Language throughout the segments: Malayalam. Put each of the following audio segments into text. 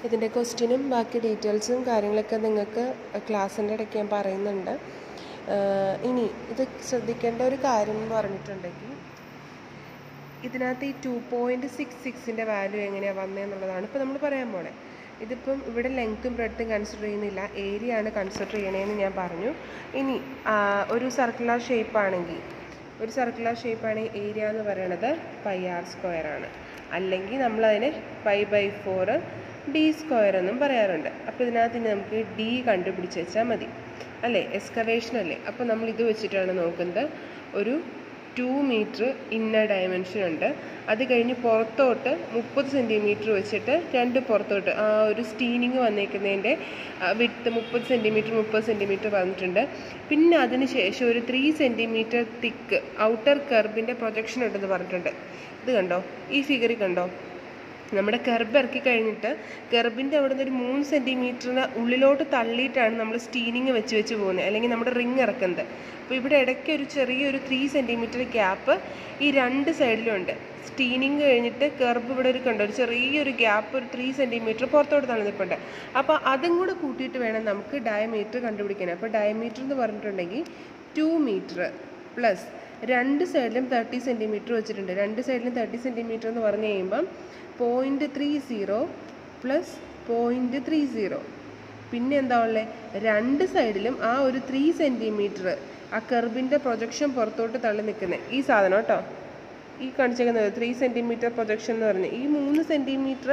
ഇതിൻ്റെ ക്വസ്റ്റ്യനും ബാക്കി ഡീറ്റെയിൽസും കാര്യങ്ങളൊക്കെ നിങ്ങൾക്ക് ക്ലാസ്സിൻ്റെ ഇടയ്ക്ക് ഞാൻ പറയുന്നുണ്ട് ആഹ് ഇനി ഇത് ശ്രദ്ധിക്കേണ്ട ഒരു കാര്യം എന്ന് പറഞ്ഞിട്ടുണ്ടെങ്കിൽ ഇതിനകത്ത് ഈ ടു പോയിൻറ്റ് സിക്സ് സിക്സിൻ്റെ വാല്യൂ എങ്ങനെയാണ് വന്നതെന്നുള്ളതാണ് ഇപ്പോൾ നമ്മൾ പറയാൻ പോണേ ഇതിപ്പം ഇവിടെ ലെങ്ത്തും ബ്രെഡ്ത്തും കൺസിഡർ ചെയ്യുന്നില്ല ഏരിയ ആണ് കൺസിഡർ ചെയ്യണേന്ന് ഞാൻ പറഞ്ഞു ഇനി ആ, ഒരു സർക്കുലർ ഷേപ്പ് ആണെങ്കിൽ ഒരു സർക്കുലർ ഷേപ്പ് ആണെങ്കിൽ ഏരിയ എന്ന് പറയണത് പൈ ആർ സ്ക്വയർ ആണ് അല്ലെങ്കിൽ നമ്മളതിനെ pi by four D square എന്നും പറയാറുണ്ട് അപ്പോൾ ഇതിനകത്ത് ഇനി നമുക്ക് ഡി കണ്ടുപിടിച്ച് വെച്ചാൽ മതി അല്ലേ എക്സ്കവേഷൻ അല്ലേ അപ്പോൾ നമ്മൾ ഇത് വെച്ചിട്ടാണ് നോക്കുന്നത് ഒരു ടു മീറ്റർ ഇന്നർ ഡയമെൻഷൻ ഉണ്ട് അത് കഴിഞ്ഞ് പുറത്തോട്ട് മുപ്പത് സെൻറ്റിമീറ്റർ വെച്ചിട്ട് രണ്ട് പുറത്തോട്ട് ആ ഒരു സ്റ്റീനിങ് വന്നേക്കുന്നതിൻ്റെ വിട്ട് മുപ്പത് സെൻറ്റിമീറ്റർ മുപ്പത് സെൻറ്റിമീറ്റർ വന്നിട്ടുണ്ട് പിന്നെ അതിന് ശേഷം ഒരു ത്രീ സെൻറ്റിമീറ്റർ തിക്ക് ഔട്ടർ കർബിൻ്റെ പ്രൊജക്ഷൻ ഉണ്ടെന്ന് പറഞ്ഞിട്ടുണ്ട് ഇത് കണ്ടോ ഈ ഫിഗറിൽ കണ്ടോ നമ്മുടെ കെർബ് ഇറക്കി കഴിഞ്ഞിട്ട് കെർബിൻ്റെ അവിടെ നിന്ന് ഒരു മൂന്ന് സെൻറ്റിമീറ്ററിന് ഉള്ളിലോട്ട് തള്ളിയിട്ടാണ് നമ്മൾ സ്റ്റീനിങ് വെച്ച് വെച്ച് പോകുന്നത് അല്ലെങ്കിൽ നമ്മുടെ റിങ് ഇറക്കുന്നത് അപ്പോൾ ഇവിടെ ഇടയ്ക്ക് ഒരു ചെറിയൊരു ത്രീ സെൻറ്റിമീറ്റർ ഗ്യാപ്പ് ഈ രണ്ട് സൈഡിലുണ്ട് സ്റ്റീനിങ് കഴിഞ്ഞിട്ട് കെർബ് ഇവിടെ ഒരു കണ്ടോ ഒരു ചെറിയൊരു ഗ്യാപ്പ് ഒരു ത്രീ സെൻറ്റിമീറ്റർ പുറത്തോട്ട് തള്ളി നിൽപ്പുണ്ട് അപ്പോൾ അതും കൂടെ കൂട്ടിയിട്ട് വേണം നമുക്ക് ഡയമീറ്റർ കണ്ടുപിടിക്കാൻ അപ്പോൾ ഡയമീറ്റർ എന്ന് പറഞ്ഞിട്ടുണ്ടെങ്കിൽ ടു മീറ്റർ പ്ലസ് രണ്ട് സൈഡിലും തേർട്ടി സെൻറ്റിമീറ്റർ വെച്ചിട്ടുണ്ട് രണ്ട് സൈഡിലും തേർട്ടി സെൻറ്റിമീറ്റർ എന്ന് പറഞ്ഞു കഴിയുമ്പം point three zero plus point three zero പിന്നെ എന്താ ഉള്ളത് രണ്ട് സൈഡിലും ആ ഒരു ത്രീ സെൻറ്റിമീറ്റർ ആ കെർബിൻ്റെ പ്രൊജക്ഷൻ പുറത്തോട്ട് തള്ളി നിൽക്കുന്നത് ഈ സാധനം കേട്ടോ ഈ കാണിച്ചേക്കുന്നത് ത്രീ സെൻറ്റിമീറ്റർ പ്രൊജക്ഷൻ എന്ന് പറഞ്ഞ് ഈ മൂന്ന് സെൻറ്റിമീറ്റർ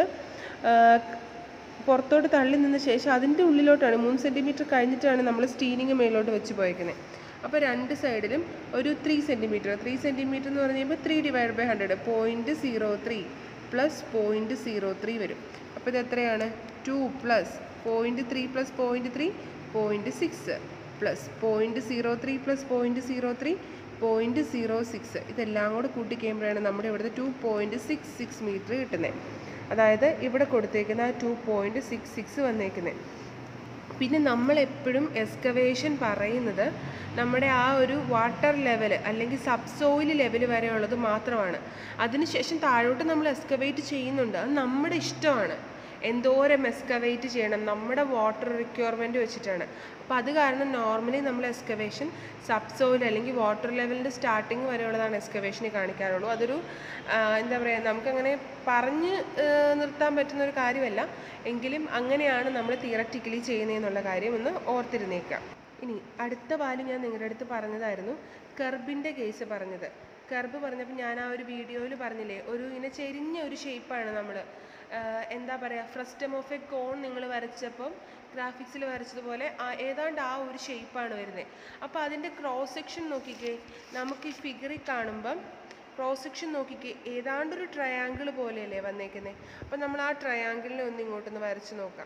പുറത്തോട്ട് തള്ളി നിന്ന ശേഷം അതിൻ്റെ ഉള്ളിലോട്ടാണ് മൂന്ന് സെൻറ്റിമീറ്റർ കഴിഞ്ഞിട്ടാണ് നമ്മൾ സ്റ്റീനിങ് മേലോട്ട് വെച്ച് പോയേക്കുന്നത് അപ്പോൾ രണ്ട് സൈഡിലും ഒരു ത്രീ സെൻറ്റിമീറ്റർ ത്രീ സെൻറ്റിമീറ്റർ എന്ന് പറഞ്ഞു കഴിയുമ്പോൾ three divide by hundred point zero three plus point zero three വരും അപ്പോൾ ഇത് എത്രയാണ് two plus point three plus point three point six plus point zero three plus point zero three point zero six ഇതെല്ലാം കൂടെ കൂട്ടി കഴിയുമ്പോഴാണ് നമ്മുടെ ഇവിടുത്തെ two point six six metre കിട്ടുന്നത് അതായത് ഇവിടെ കൊടുത്തേക്കുന്ന ആ ടു പോയിൻറ്റ് സിക്സ് സിക്സ് വന്നേക്കുന്നത് പിന്നെ നമ്മൾ എപ്പോഴും എക്സ്കവേഷൻ പറയുന്നത് നമ്മുടെ ആ ഒരു വാട്ടർ ലെവൽ അല്ലെങ്കിൽ സബ്സോയിൽ ലെവൽ വരെയുള്ളത് മാത്രമാണ് അതിനുശേഷം താഴോട്ട് നമ്മൾ എക്സ്കവേറ്റ് ചെയ്യുന്നുണ്ട് അത് നമ്മുടെ ഇഷ്ടമാണ് എന്തോരം എക്സ്കവേറ്റ് ചെയ്യണം നമ്മുടെ വാട്ടർ റിക്വയർമെൻറ്റ് വെച്ചിട്ടാണ് അപ്പോൾ അത് കാരണം നോർമലി നമ്മൾ എക്സ്കവേഷൻ സബ്സോയിൽ അല്ലെങ്കിൽ വാട്ടർ ലെവലിൻ്റെ സ്റ്റാർട്ടിങ് വരെയുള്ളതാണ് എക്സ്കവേഷനിൽ കാണിക്കാറുള്ളൂ അതൊരു ആ, എന്താ പറയുക നമുക്കങ്ങനെ പറഞ്ഞ് ആ, നിർത്താൻ പറ്റുന്ന ഒരു കാര്യമല്ല എങ്കിലും അങ്ങനെയാണ് നമ്മൾ തിയററ്റിക്കലി ചെയ്യുന്നതെന്നുള്ള കാര്യം ഒന്ന് ഓർത്തിരുന്നേക്കാം ഇനി അടുത്ത വാല്യൂ ഞാൻ നിങ്ങളുടെ അടുത്ത് പറഞ്ഞതായിരുന്നു കർബിൻ്റെ കേസ് പറഞ്ഞത് കർബ് പറഞ്ഞപ്പോൾ ഞാൻ ആ ഒരു വീഡിയോയിൽ പറഞ്ഞില്ലേ ഒരു ഇങ്ങനെ ചെരിഞ്ഞ ഒരു ഷേപ്പാണ് നമ്മൾ എന്താ പറയുക ഫ്രസ്റ്റം ഓഫ് എ കോൺ നിങ്ങൾ വരച്ചപ്പം ഗ്രാഫിക്സിൽ വരച്ചതുപോലെ ആ- ഏതാണ്ട് ആ ഒരു ഷേപ്പാണ് വരുന്നത് അപ്പോൾ അതിൻ്റെ ക്രോസ് സെക്ഷൻ നോക്കിക്കേ നമുക്ക് ഈ ഫിഗറിൽ കാണുമ്പം ക്രോസ് സെക്ഷൻ നോക്കിക്കേ ഏതാണ്ടൊരു ട്രയാങ്കിൾ പോലെയല്ലേ വന്നേക്കുന്നത് അപ്പം നമ്മൾ ആ ട്രയാങ്കിളിനെ ഒന്ന് ഇങ്ങോട്ടൊന്ന് വരച്ച് നോക്കാം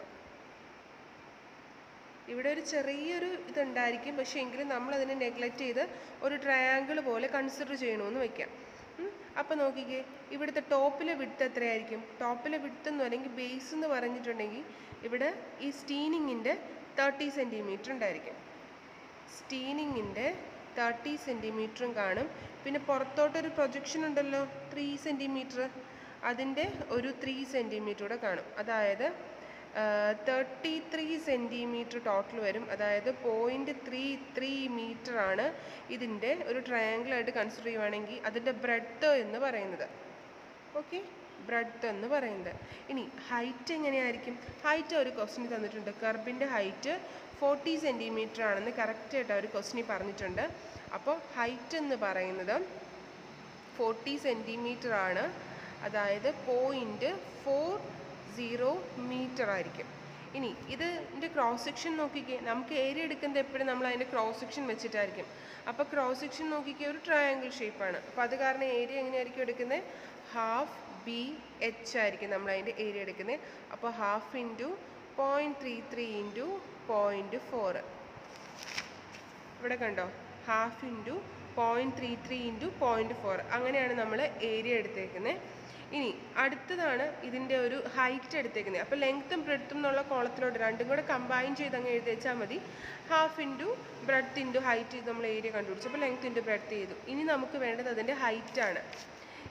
ഇവിടെ ഒരു ചെറിയൊരു ഇതുണ്ടായിരിക്കും പക്ഷേ എങ്കിലും നമ്മൾ അതിനെ നെഗ്ലക്റ്റ് ചെയ്ത് ഒരു ട്രയാങ്കിൾ പോലെ കൺസിഡർ ചെയ്യണമെന്ന് വെക്കാം ഉം. അപ്പോൾ നോക്കിക്കേ ഇവിടുത്തെ ടോപ്പിലെ വിഡ്ത്ത് എത്രയായിരിക്കും ടോപ്പിലെ വിഡ്ത്ത് എന്ന് അല്ലെങ്കിൽ ബേസ് എന്ന് പറഞ്ഞിട്ടുണ്ടെങ്കിൽ ഇവിടെ ഈ സ്റ്റീനിങ്ങിൻ്റെ തേർട്ടി സെൻറ്റിമീറ്റർ ഉണ്ടായിരിക്കും സ്റ്റീനിങ്ങിൻ്റെ തേർട്ടി സെൻറ്റിമീറ്ററും കാണും പിന്നെ പുറത്തോട്ടൊരു പ്രൊജക്ഷൻ ഉണ്ടല്ലോ ത്രീ സെൻറ്റിമീറ്റർ അതിൻ്റെ ഒരു ത്രീ സെൻറ്റിമീറ്റർ കൂടെ കാണും അതായത് തേർട്ടി ത്രീ സെൻറ്റിമീറ്റർ ടോട്ടൽ വരും അതായത് പോയിൻറ്റ് ത്രീ ത്രീ മീറ്റർ ആണ് ഇതിൻ്റെ ഒരു ട്രയാങ്കിളായിട്ട് കൺസിഡർ ചെയ്യുവാണെങ്കിൽ അതിൻ്റെ ബ്രെഡ്ത്ത് എന്ന് പറയുന്നത് ഓക്കെ ബ്രെഡ്ത്ത് എന്ന് പറയുന്നത് ഇനി ഹൈറ്റ് എങ്ങനെയായിരിക്കും ഹൈറ്റ് ഒരു ക്വസ്റ്റിന് തന്നിട്ടുണ്ട് കർബിൻ്റെ ഹൈറ്റ് ഫോർട്ടി സെൻറ്റിമീറ്റർ ആണെന്ന് കറക്റ്റായിട്ട് ഒരു ക്വസ്റ്റിനിൽ പറഞ്ഞിട്ടുണ്ട് അപ്പോൾ ഹൈറ്റ് എന്ന് പറയുന്നത് ഫോർട്ടി സെൻറ്റിമീറ്റർ ആണ് അതായത് പോയിൻറ്റ് ഫോർ സീറോ മീറ്റർ ആയിരിക്കും ഇനി ഇതിൻ്റെ ക്രോസ് സെക്ഷൻ നോക്കിക്കേ നമുക്ക് ഏരിയ എടുക്കുന്നത് എപ്പോഴും നമ്മൾ അതിൻ്റെ ക്രോസ് സെക്ഷൻ വെച്ചിട്ടായിരിക്കും അപ്പോൾ ക്രോസ് സെക്ഷൻ നോക്കിക്കേ ഒരു ട്രയാങ്കിൾ ഷേപ്പാണ് അപ്പോൾ അത് കാരണം ഏരിയ എങ്ങനെയായിരിക്കും എടുക്കുന്നത് ഹാഫ് ബി എച്ച് ആയിരിക്കും നമ്മൾ അതിൻ്റെ ഏരിയ എടുക്കുന്നത് അപ്പോൾ half into point three three into point four ഇവിടെ കണ്ടോ half into point three three into point four അങ്ങനെയാണ് നമ്മൾ ഏരിയ എടുത്തേക്കുന്നത് ഇനി അടുത്തതാണ് ഇതിൻ്റെ ഒരു ഹൈറ്റ് എടുത്തേക്കുന്നത് അപ്പോൾ ലെങ്ത്തും ബ്രെഡ്ത്തും എന്നുള്ള കോളത്തിലോട്ട് രണ്ടും കൂടെ കമ്പൈൻ ചെയ്ത് അങ്ങ് എഴുതി വെച്ചാൽ മതി half into breadth into height നമ്മൾ ഏരിയ കണ്ടുപിടിച്ചു അപ്പോൾ ലെങ്ത് ഇൻറ്റു ബ്രെഡ്ത്ത് ചെയ്തു ഇനി നമുക്ക് വേണ്ടത് അതിൻ്റെ ഹൈറ്റാണ്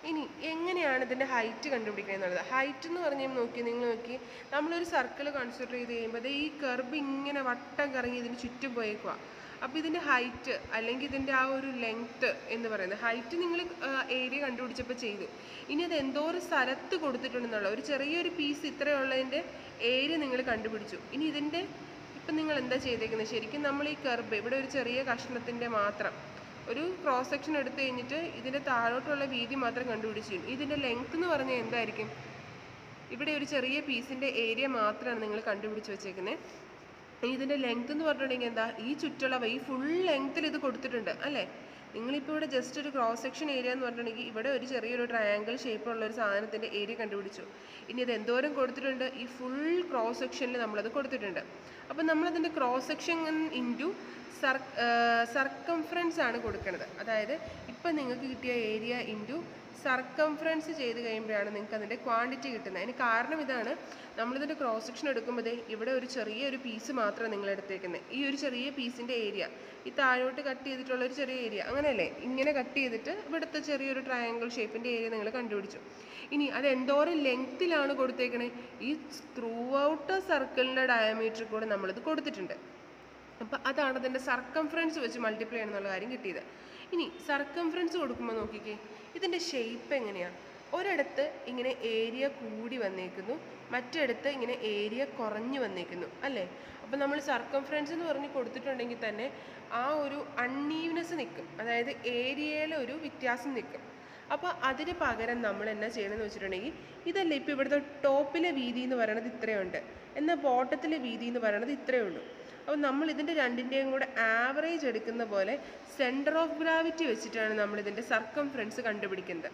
ഇനി എങ്ങനെയാണ് ഇതിൻ്റെ ഹൈറ്റ് കണ്ടുപിടിക്കുക എന്നുള്ളത് ഹൈറ്റ് എന്ന് പറഞ്ഞാൽ നോക്കി നിങ്ങൾ നോക്കി നമ്മളൊരു സർക്കിൾ കൺസിഡർ ചെയ്ത് കഴിയുമ്പോൾ ദേ ഈ കർബ് ഇങ്ങനെ വട്ടം കറങ്ങി ഇതിന് ചുറ്റും പോയേക്കുക അപ്പോൾ ഇതിൻ്റെ ഹൈറ്റ് അല്ലെങ്കിൽ ഇതിൻ്റെ ആ ഒരു ലെങ്ത്ത് എന്ന് പറയുന്നത് ഹൈറ്റ് നിങ്ങൾ ഏരിയ കണ്ടുപിടിച്ചപ്പോൾ ചെയ്തു ഇനി അത് എന്തോ ഒരു സ്ഥലത്ത് കൊടുത്തിട്ടുണ്ടെന്നുള്ള ഒരു ചെറിയൊരു പീസ് ഇത്രയുള്ളതിൻ്റെ ഏരിയ നിങ്ങൾ കണ്ടുപിടിച്ചു ഇനി ഇതിൻ്റെ ഇപ്പം നിങ്ങൾ എന്താ ചെയ്തേക്കുന്നത് ശരിക്കും നമ്മൾ ഈ കർബ് ഇവിടെ ഒരു ചെറിയ കഷ്ണത്തിൻ്റെ മാത്രം ഒരു ക്രോസ് സെക്ഷൻ എടുത്തു കഴിഞ്ഞിട്ട് ഇതിൻ്റെ താഴോട്ടുള്ള വീതി മാത്രം കണ്ടുപിടിച്ചു ഇതിൻ്റെ ലെങ്ത് എന്ന് പറഞ്ഞാൽ എന്തായിരിക്കും ഇവിടെ ഒരു ചെറിയ പീസിൻ്റെ ഏരിയ മാത്രമാണ് നിങ്ങൾ കണ്ടുപിടിച്ച് വെച്ചേക്കുന്നത് ഇതിൻ്റെ ലെങ്ത് എന്ന് പറഞ്ഞിട്ടുണ്ടെങ്കിൽ എന്താ ഈ ചുറ്റളവ് ഈ ഫുൾ ലെങ്ത്തിൽ ഇത് കൊടുത്തിട്ടുണ്ട് അല്ലേ നിങ്ങളിപ്പോൾ ഇവിടെ ജസ്റ്റ് ഒരു ക്രോസ് സെക്ഷൻ ഏരിയ എന്ന് പറഞ്ഞിട്ടുണ്ടെങ്കിൽ ഇവിടെ ഒരു ചെറിയൊരു ട്രയാങ്കിൾ ഷേപ്പുള്ള ഒരു സാധനത്തിൻ്റെ ഏരിയ കണ്ടുപിടിച്ചു ഇനി ഇത് എന്തോരം കൊടുത്തിട്ടുണ്ട് ഈ ഫുൾ ക്രോസ് സെക്ഷനിൽ നമ്മളത് കൊടുത്തിട്ടുണ്ട് അപ്പം നമ്മളതിൻ്റെ ക്രോസ് സെക്ഷൻ ഇൻറ്റു സർ സർക്കംഫറൻസ് ആണ് കൊടുക്കുന്നത് അതായത് ഇപ്പം നിങ്ങൾക്ക് കിട്ടിയ ഏരിയ ഇൻറ്റു സർക്കംഫറൻസ് ചെയ്ത് കഴിയുമ്പോഴാണ് നിങ്ങൾക്ക് അതിൻ്റെ ക്വാണ്ടിറ്റി കിട്ടുന്നത് അതിന് കാരണം ഇതാണ് നമ്മളിതിൻ്റെ ക്രോസ് സെക്ഷൻ എടുക്കുമ്പോൾ ഇവിടെ ഒരു ചെറിയ ഒരു പീസ് മാത്രമാണ് നിങ്ങൾ എടുത്തേക്കുന്നത് ഈ ഒരു ചെറിയ പീസിൻ്റെ ഏരിയ ഈ താഴോട്ട് കട്ട് ചെയ്തിട്ടുള്ള ഒരു ചെറിയ ഏരിയ അങ്ങനെയല്ലേ ഇങ്ങനെ കട്ട് ചെയ്തിട്ട് ഇവിടുത്തെ ചെറിയൊരു ട്രയാങ്കിൾ ഷേപ്പിൻ്റെ ഏരിയ നിങ്ങൾ കണ്ടുപിടിച്ചു ഇനി അത് എന്തോരം ലെങ്ത്തിലാണ് കൊടുത്തേക്കണേ ഈ ത്രൂ ഔട്ട് സർക്കിളിൻ്റെ ഡയമീറ്റർ കൂടെ നമ്മളിത് കൊടുത്തിട്ടുണ്ട് അപ്പോൾ അതാണ് അതിൻ്റെ സർക്കംഫറൻസ് വെച്ച് മൾട്ടിപ്ലൈ ചെയ്യണമെന്നുള്ള കാര്യം കിട്ടിയത് ഇനി സർക്കംഫറൻസ് കൊടുക്കുമ്പോൾ നോക്കിക്കേ ഇതിൻ്റെ ഷേപ്പ് എങ്ങനെയാണ് ഒരിടത്ത് ഇങ്ങനെ ഏരിയ കൂടി വന്നേക്കുന്നു മറ്റിടത്ത് ഇങ്ങനെ ഏരിയ കുറഞ്ഞു വന്നേക്കുന്നു അല്ലേ അപ്പോൾ നമ്മൾ സർക്കംഫറൻസ് എന്ന് പറഞ്ഞ് കൊടുത്തിട്ടുണ്ടെങ്കിൽ തന്നെ ആ ഒരു അൺഈവ്നെസ് നിൽക്കും അതായത് ഏരിയയിലെ ഒരു വ്യത്യാസം നിൽക്കും അപ്പോൾ അതിന് പകരം നമ്മൾ എന്നാ ചെയ്യണമെന്ന് വെച്ചിട്ടുണ്ടെങ്കിൽ ഇതല്ല ഇപ്പോൾ ഇവിടുത്തെ ടോപ്പിലെ വീതി എന്ന് പറയുന്നത് ഇത്രയുണ്ട് എന്നാൽ ബോട്ടത്തിലെ വീതി എന്ന് പറയുന്നത് ഇത്രയേ ഉള്ളൂ അപ്പോൾ നമ്മൾ ഇതിൻ്റെ രണ്ടിൻ്റെയും കൂടെ ആവറേജ് എടുക്കുന്ന പോലെ സെൻറ്റർ ഓഫ് ഗ്രാവിറ്റി വെച്ചിട്ടാണ് നമ്മൾ ഇതിൻ്റെ സർക്കംഫറൻസ് കണ്ടുപിടിക്കുന്നത്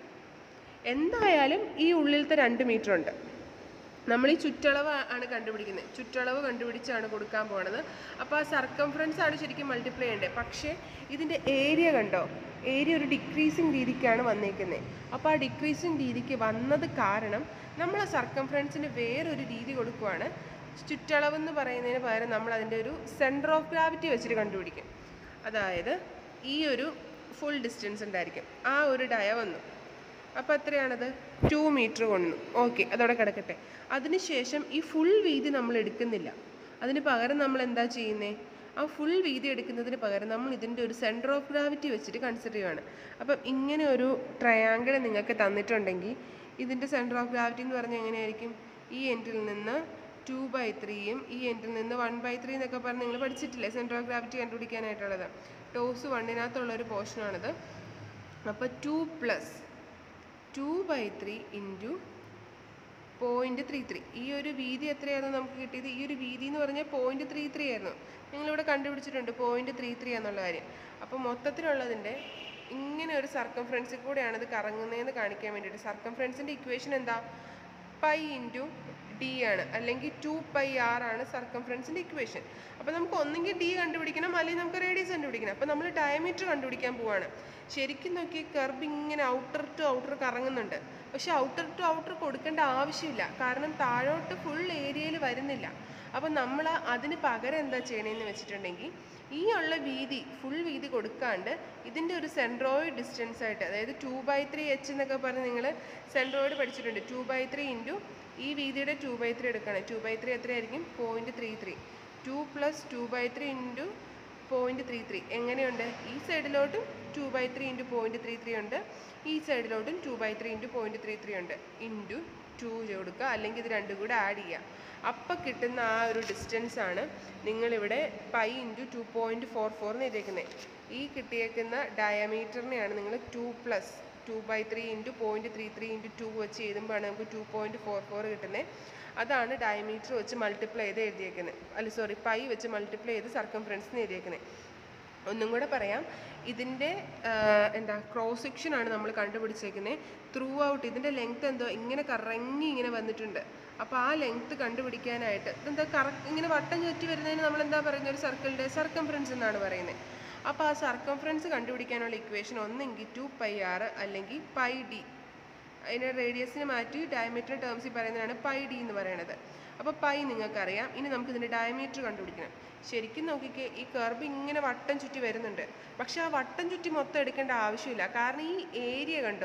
എന്തായാലും ഈ ഉള്ളിലത്തെ രണ്ട് മീറ്റർ ഉണ്ട് നമ്മൾ ഈ ചുറ്റളവ് ആണ് കണ്ടുപിടിക്കുന്നത് ചുറ്റളവ് കണ്ടുപിടിച്ചാണ് കൊടുക്കാൻ പോണത് അപ്പോൾ ആ സർക്കംഫറൻസ് ആണ് ശരിക്കും മൾട്ടിപ്ലൈ ചെയ്യേണ്ടത് പക്ഷേ ഇതിൻ്റെ ഏരിയ കണ്ടോ ഏരിയ ഒരു ഡിക്രീസിങ് രീതിക്കാണ് വന്നേക്കുന്നത് അപ്പോൾ ആ ഡിക്രീസിങ് രീതിക്ക് വന്നത് കാരണം നമ്മൾ ആ സർക്കംഫറൻസിന് വേറൊരു രീതി കൊടുക്കുവാണ് ചുറ്റളവ് എന്ന് പറയുന്നതിന് പകരം നമ്മൾ അതിൻ്റെ ഒരു സെൻറ്റർ ഓഫ് ഗ്രാവിറ്റി വെച്ചിട്ട് കണ്ടുപിടിക്കും അതായത് ഈ ഒരു ഫുൾ ഡിസ്റ്റൻസ് ഉണ്ടായിരിക്കും ആ ഒരു ഡയ വന്നു അപ്പോൾ എത്രയാണത് ടു മീറ്റർ കൊണ്ടു ഓക്കെ അതവിടെ കിടക്കട്ടെ അതിനുശേഷം ഈ ഫുൾ വീതി നമ്മൾ എടുക്കുന്നില്ല അതിന് പകരം നമ്മൾ എന്താ ചെയ്യുന്നത് ആ ഫുൾ വീതി എടുക്കുന്നതിന് പകരം നമ്മൾ ഇതിൻ്റെ ഒരു സെൻറ്റർ ഓഫ് ഗ്രാവിറ്റി വെച്ചിട്ട് കൺസിഡർ ചെയ്യുവാണ് അപ്പം ഇങ്ങനെ ഒരു ട്രയാങ്കിൾ നിങ്ങൾക്ക് തന്നിട്ടുണ്ടെങ്കിൽ ഇതിൻ്റെ സെൻറ്റർ ഓഫ് ഗ്രാവിറ്റി എന്ന് പറഞ്ഞാൽ എങ്ങനെയായിരിക്കും ഈ എൻഡിൽ നിന്ന് ടു ബൈ ത്രീയും ഈ എൻഡിൽ നിന്ന് വൺ ബൈ ത്രീ എന്നൊക്കെ പറഞ്ഞ് നിങ്ങൾ പഠിച്ചിട്ടില്ലേ സെൻറ്റർ ഓഫ് ഗ്രാവിറ്റി കണ്ടുപിടിക്കാനായിട്ടുള്ളത് ടോസ് വണ്ണിനകത്തുള്ള ഒരു പോർഷനാണിത് അപ്പോൾ two plus two by three into point three three ഈ ഒരു വീതി എത്രയായിരുന്നു നമുക്ക് കിട്ടിയത് ഈ ഒരു വീതി എന്ന് പറഞ്ഞാൽ പോയിൻറ്റ് ത്രീ ത്രീ ആയിരുന്നു നിങ്ങളിവിടെ കണ്ടുപിടിച്ചിട്ടുണ്ട് പോയിൻറ്റ് ത്രീ ത്രീ എന്നുള്ള കാര്യം അപ്പോൾ മൊത്തത്തിലുള്ളതിൻ്റെ ഇങ്ങനെ ഒരു സർക്കംഫറൻസിൽ കൂടെയാണ് ഇത് കറങ്ങുന്നതെന്ന് കാണിക്കാൻ വേണ്ടിയിട്ട് സർക്കംഫറൻസിൻ്റെ ഇക്വേഷൻ എന്താ പൈ ഇൻറ്റു ഡി ആണ് അല്ലെങ്കിൽ ടു പൈ ആർ ആണ് സർക്കംഫറൻസിൻ്റെ ഇക്വേഷൻ അപ്പോൾ നമുക്ക് ഒന്നെങ്കിൽ ഡി കണ്ടുപിടിക്കണം അല്ലെങ്കിൽ നമുക്ക് റേഡിയസ് കണ്ടുപിടിക്കണം അപ്പോൾ നമ്മൾ ഡയമീറ്റർ കണ്ടുപിടിക്കാൻ പോവാണ് ശരിക്കും നോക്കി കർബ് ഇങ്ങനെ ഔട്ടർ ടു ഔട്ടർ കറങ്ങുന്നുണ്ട് പക്ഷെ ഔട്ടർ ടു ഔട്ടർ കൊടുക്കേണ്ട ആവശ്യമില്ല കാരണം താഴോട്ട് ഫുൾ ഏരിയയിൽ വരുന്നില്ല അപ്പം നമ്മൾ അതിന് പകരം എന്താ ചെയ്യണമെന്ന് വെച്ചിട്ടുണ്ടെങ്കിൽ ഈ ഉള്ള വീതി ഫുൾ വീതി കൊടുക്കാണ്ട് ഇതിൻ്റെ ഒരു സെൻട്രോയിഡ് ഡിസ്റ്റൻസ് ആയിട്ട് അതായത് ടു ബൈ ത്രീ എച്ച് എന്നൊക്കെ പറഞ്ഞ് നിങ്ങൾ സെൻട്രോയിഡ് പഠിച്ചിട്ടുണ്ട് ടു ബൈ ത്രീ ഇൻറ്റു ഈ വീതിയുടെ ടു ബൈ ത്രീ എടുക്കണം ടു ബൈ ത്രീ എത്രയായിരിക്കും point three three two plus two by three into point three three എങ്ങനെയുണ്ട് ഈ സൈഡിലോട്ടും two by three into point three three ഉണ്ട് ഈ സൈഡിലോട്ടും two by three into point three three ഉണ്ട് ഇൻറ്റു ടു കൊടുക്കുക അല്ലെങ്കിൽ ഇത് രണ്ടും കൂടെ ആഡ് ചെയ്യുക അപ്പം കിട്ടുന്ന ആ ഒരു ഡിസ്റ്റൻസ് ആണ് നിങ്ങളിവിടെ pi into two point four four എന്ന് എഴുതിയേക്കുന്നത് ഈ കിട്ടിയേക്കുന്ന ഡയമീറ്ററിനെയാണ് നിങ്ങൾ two plus two by three into point three three into two വെച്ച് എഴുതുമ്പോഴാണ് നമുക്ക് ടു പോയിൻറ്റ് ഫോർ ഫോർ കിട്ടുന്നത് അതാണ് ഡയമീറ്റർ വെച്ച് മൾട്ടിപ്ലൈ ചെയ്ത് എഴുതിയേക്കുന്നത് അല്ല സോറി പൈ വെച്ച് മൾട്ടിപ്ലൈ ചെയ്ത് സർക്കംഫറൻസിന് എഴുതിയേക്കുന്നത് ഒന്നും കൂടെ പറയാം ഇതിൻ്റെ എന്താ ക്രോസ് സെക്ഷൻ ആണ് നമ്മൾ കണ്ടുപിടിച്ചേക്കുന്നത് ത്രൂ ഔട്ട് ഇതിൻ്റെ ലെങ്ത് എന്തോ ഇങ്ങനെ കറങ്ങി ഇങ്ങനെ വന്നിട്ടുണ്ട് അപ്പോൾ ആ ലെങ്ത് കണ്ടുപിടിക്കാനായിട്ട് ഇതെന്താ കറ ഇങ്ങനെ വട്ടം ചുറ്റി വരുന്നതിന് നമ്മൾ എന്താ പറയുന്നത് ഒരു സർക്കിളിൻ്റെ സർക്കംഫറൻസ് എന്നാണ് പറയുന്നത് അപ്പോൾ ആ സർക്കംഫറൻസ് കണ്ടുപിടിക്കാനുള്ള ഇക്വേഷൻ ഒന്നെങ്കിൽ ടു പൈ ആർ അല്ലെങ്കിൽ പൈ ഡി അതിനെ റേഡിയസിനെ മാറ്റി ഡയമീറ്റർ ടേംസിൽ പറയുന്നതാണ് പൈ ഡി എന്ന് പറയുന്നത് അപ്പോൾ പൈ നിങ്ങൾക്കറിയാം ഇനി നമുക്ക് ഇതിൻ്റെ ഡയമീറ്റർ കണ്ടുപിടിക്കണം ശരിക്കും നോക്കിക്കേ ഈ കർബ് ഇങ്ങനെ വട്ടം ചുറ്റി വരുന്നുണ്ട് പക്ഷെ ആ വട്ടം ചുറ്റി മൊത്തം എടുക്കേണ്ട ആവശ്യമില്ല കാരണം ഈ ഏരിയ കണ്ടോ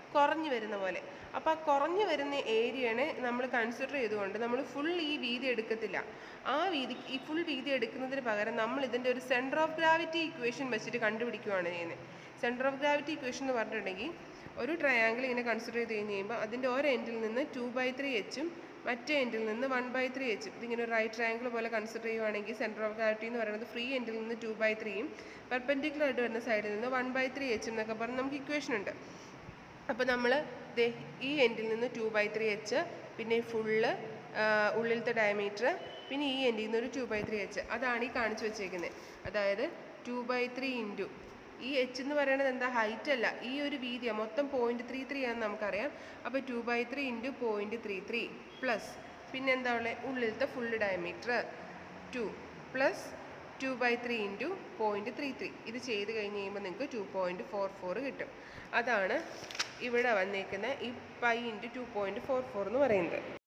കുറഞ്ഞു വരുന്ന പോലെ അപ്പോൾ ആ കുറഞ്ഞു വരുന്ന ഏരിയയാണ് നമ്മൾ കൺസിഡർ ചെയ്തുകൊണ്ട് നമ്മൾ ഫുൾ ഈ വീതി എടുക്കത്തില്ല ആ വീതി ഈ ഫുൾ വീതി എടുക്കുന്നതിന് പകരം നമ്മൾ ഇതിൻ്റെ ഒരു സെൻറ്റർ ഓഫ് ഗ്രാവിറ്റി ഇക്വേഷൻ വെച്ചിട്ട് കണ്ടുപിടിക്കുകയാണ് ചെയ്യുന്നത് സെൻറ്റർ ഓഫ് ഗ്രാവിറ്റി ഇക്വേഷൻ എന്ന് പറഞ്ഞിട്ടുണ്ടെങ്കിൽ ഒരു ട്രയാങ്കിൾ ഇങ്ങനെ കൺസിഡർ ചെയ്ത് കഴിഞ്ഞ് കഴിയുമ്പോൾ അതിൻ്റെ ഒരു എൻഡിൽ നിന്ന് ടു ബൈ ത്രീ എച്ചും മറ്റേ എൻഡിൽ നിന്ന് വൺ ബൈ ത്രീ എച്ചും ഇതിങ്ങനെ ഒരു റൈറ്റ് ട്രയാങ്കിൾ പോലെ കൺസിഡർ ചെയ്യുവാണെങ്കിൽ സെൻറ്റർ ഓഫ് ഗ്രാവിറ്റി എന്ന് പറയുന്നത് ഫ്രീ എൻഡിൽ നിന്ന് ടു ബൈ ത്രീയും പെർപെൻഡിക്കുലർ ആയിട്ട് വരുന്ന സൈഡിൽ നിന്ന് വൺ ബൈ ത്രീ എച്ചും എന്നൊക്കെ പറഞ്ഞ് നമുക്ക് ഇക്വേഷൻ ഉണ്ട് അപ്പോൾ നമ്മൾ ദേ ഈ എൻഡിൽ നിന്ന് ടു ബൈ ത്രീ എച്ച് പിന്നെ ഫുള്ള് ഉള്ളിലത്തെ ഡയമീറ്റർ പിന്നെ ഈ എൻഡിൽ നിന്ന് ഒരു ടു ബൈ ത്രീ എച്ച് അതാണ് ഈ കാണിച്ചു വെച്ചേക്കുന്നത് അതായത് ടു ബൈ ത്രീ ഇൻറ്റു ഈ എച്ച് എന്ന് പറയുന്നത് എന്താ ഹൈറ്റ് അല്ല ഈ ഒരു വീതിയാണ് മൊത്തം പോയിന്റ് ത്രീ ത്രീ ആണെന്ന് നമുക്കറിയാം അപ്പോൾ two by three into point three three plus പിന്നെ എന്താ ഉള്ളത് ഉള്ളിലത്തെ full diameter two plus two by three into point three three ഇത് ചെയ്ത് കഴിഞ്ഞ് കഴിയുമ്പോൾ നിങ്ങൾക്ക് ടു പോയിൻറ്റ് ഫോർ ഫോർ കിട്ടും അതാണ് ഇവിടെ വന്നേക്കുന്ന ഈ pi into two point four four എന്ന് പറയുന്നത്